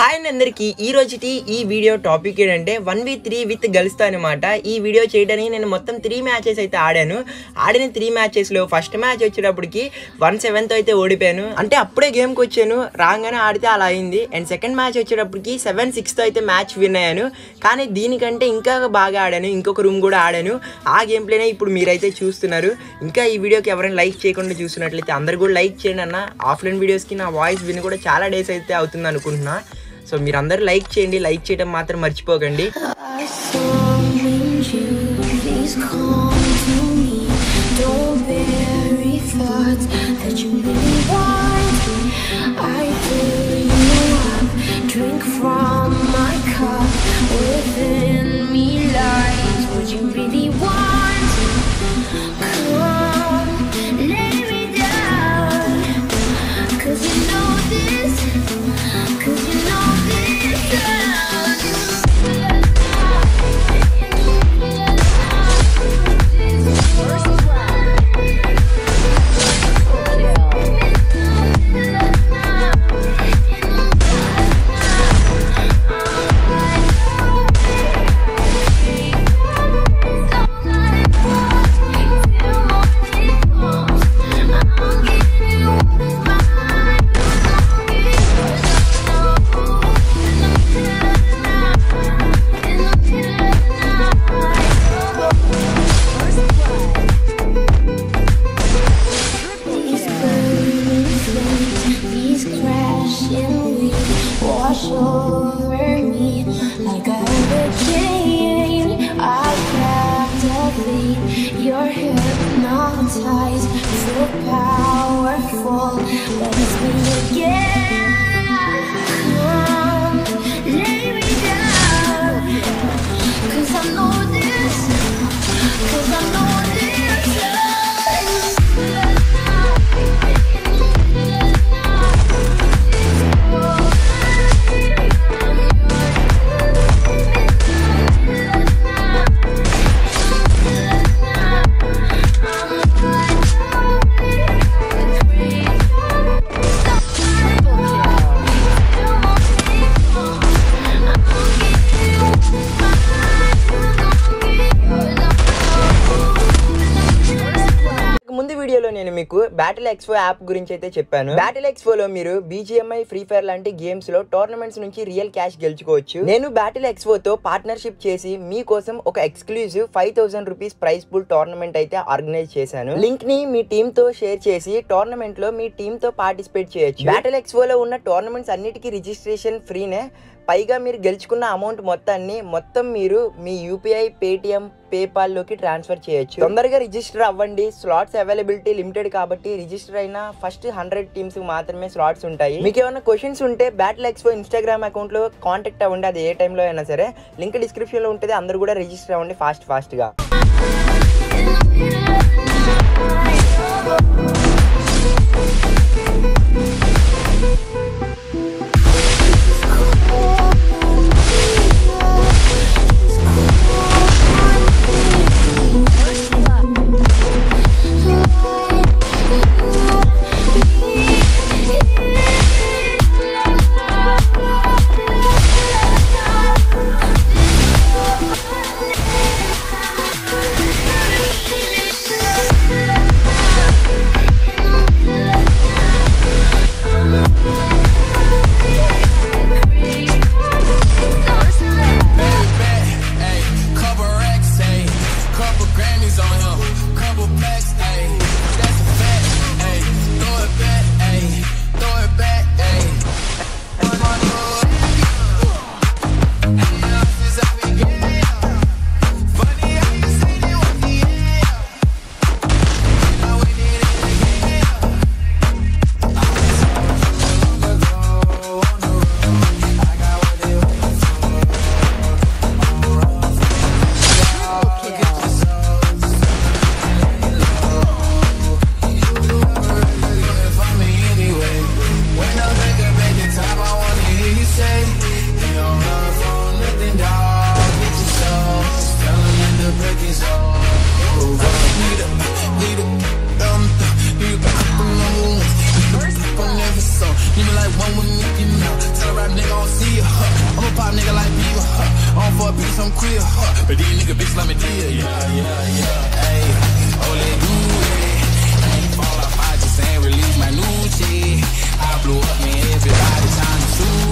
Hi అండి అందరికి ఈ రోజుటి ఈ వీడియో టాపిక్ ఏంటంటే వన్ వి త్రీ విత్ గర్ల్స్తో అనమాట ఈ వీడియో చేయడానికి నేను మొత్తం త్రీ మ్యాచెస్ అయితే ఆడాను ఆడిన త్రీ మ్యాచెస్లో ఫస్ట్ మ్యాచ్ వచ్చేటప్పటికి వన్ సెవెన్తో అయితే ఓడిపోయాను అంటే అప్పుడే గేమ్కి వచ్చాను రాగానే ఆడితే అలా అయింది అండ్ సెకండ్ మ్యాచ్ వచ్చేటప్పటికి సెవెన్ సిక్స్తో అయితే మ్యాచ్ విన్ అయ్యాను కానీ దీనికంటే ఇంకా బాగా ఆడాను ఇంకొక రూమ్ కూడా ఆడాను ఆ గేమ్ ప్లేనే ఇప్పుడు మీరైతే చూస్తున్నారు ఇంకా ఈ వీడియోకి ఎవరైనా లైక్ చేయకుండా చూస్తున్నట్లయితే అందరు కూడా లైక్ చేయండి అన్న ఆఫ్లైన్ వీడియోస్కి నా వాయిస్ విని కూడా చాలా డేస్ అయితే అవుతుంది అనుకుంటున్నా సో మీరు అందరూ లైక్ చేయండి లైక్ చేయడం మాత్రం మర్చిపోకండి I summon you, please come to me. Don't bury thoughts that you really want. I fill you up, drink from my cup. Within me lies what you really want. Come, lay me down. Cause you know this, cause you know this. These burning flames, these crashing waves wash over me like a hurricane. I captivate, you're hypnotized, so powerful, but it's me again. Come, lay me down, 'cause I know this, 'cause I know this. ముందు వీడియోలో నేను మీకు battle expo app గురించి అయితే చెప్పాను battle ఎక్స్పోలో మీరు BGMI free fire లాంటి గేమ్స్ లో టోర్నమెంట్స్ నుంచి రియల్ క్యాష్ గెలుచుకోవచ్చు నేను బ్యాటిల్ ఎక్స్పో తో పార్ట్నర్షిప్ చేసి మీకోసం ఒక exclusive five thousand rupees prize pool tournament అయితే ఆర్గనైజ్ చేశాను లింక్ ని మీ టీమ్ తో షేర్ చేసి టోర్నమెంట్ లో మీ టీమ్ తో పార్టిసిపేట్ చేయొచ్చు బ్యాటిల్ ఎక్స్పో లో ఉన్న టోర్నమెంట్స్ అన్నిటికీ రిజిస్ట్రేషన్ ఫ్రీనే పైగా మీరు గెలుచుకున్న అమౌంట్ మొత్తాన్ని మొత్తం మీరు మీ యూపీఐ పేటిఎం పేపాల్ లోకి ట్రాన్స్ఫర్ చేయొచ్చు తొందరగా రిజిస్టర్ అవ్వండి స్లాట్స్ అవైలబిలిటీ లిమిటెడ్ కాబట్టి రిజిస్టర్ అయిన ఫస్ట్ హండ్రెడ్ టీమ్స్ మాత్రమే స్లాట్స్ ఉంటాయి మీకు ఏమైనా క్వశ్చన్స్ ఉంటే బ్యాటిల్ ఎక్స్పో ఇన్స్టాగ్రామ్ అకౌంట్ లో కాంటాక్ట్ అవ్వండి అది ఏ టైంలో అయినా సరే లింక్ డిస్క్రిప్షన్ లో ఉంటుంది అందరూ కూడా రిజిస్టర్ అవ్వండి ఫాస్ట్ ఫాస్ట్ గా pop nigga like Bieber. Huh. On for a piece, I'm queer. Huh. But these nigga bitches let me deal. Yeah, yeah, yeah. Hey, oh, let do it. Ain't fall off, I just ain't release my new shit. I blew up, man. Everybody trying to sue